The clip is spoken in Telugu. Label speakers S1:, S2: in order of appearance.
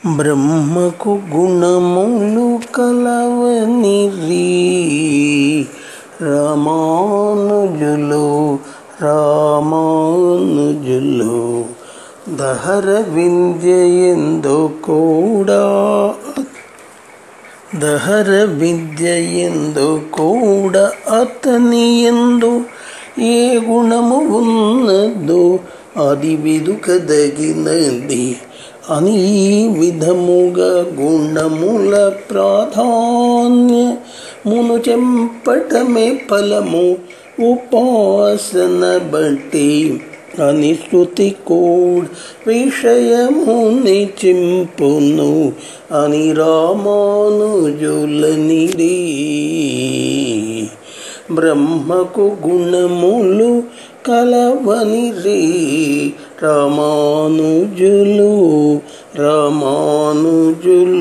S1: బ్రహ్మకు గుణములు కలవని రీ రామానుజులు రామానుజులు దహర విద్య ఎందు కూడా దహర విద్య ఎందు కూడా అతని ఎందు ఏ గుణము ఉన్నదో అది వెదుకదగినది అని ఈ విధముగా గుణముల ప్రాధాన్యమును చెంపటమే ఫలము ఉపాసన బట్టి అని శృతి కూడా విషయముని చింపును అని రామానుజులనిడి బ్రహ్మకు గుణములు కలవని రే రామానుజులు రామానుజులు